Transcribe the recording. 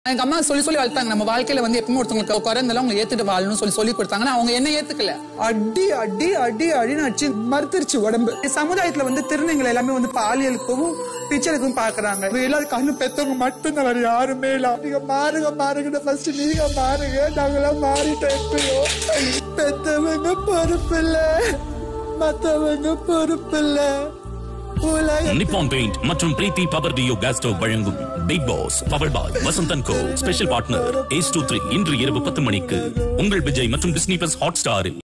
எங்க அம்மா சொல்லி சொல்லி வளர்த்தாங்க நம்ம வாழ்க்கையில வந்து எப்பவுமே ஒருத்தவங்களுக்கு குறைந்தாலும் அவங்க ஏத்துட்டு வாழணும்னு சொல்லி சொல்லி கொடுத்தாங்கன்னா அவங்க என்ன ஏத்துக்கல அடி அடி அடி அடின்னு அடிச்சு மறுத்துருச்சு உடம்பு சமுதாயத்துல வந்து திருநங்கைகள் எல்லாமே வந்து பாலியலுக்கும் பிச்சலுக்கும் பாக்குறாங்க எல்லாரும் கண்ணு பெத்தவங்க மட்டும்தான் வேற யாருமே இல்ல நீங்க மாறுங்க மாறுங்க ஃபர்ஸ்ட் நீங்க மாறுங்க நாங்களாம் மாறிட்டோம் எப்பயோ பெத்தவங்க பொறுப்பு இல்ல மத்தவங்க பொறுப்பு இல்ல உலக நிப்பான் பெயிண்ட் மற்றும் Preethi power duo gas stove வழங்கும் big boss power boy Vasanthan co special partner ஏஸ் டூ த்ரீ இன்று இரவு பத்து மணிக்கு உங்கள் விஜய் மற்றும் டிஸ்னி பிளஸ் ஹாட் ஸ்டாரில்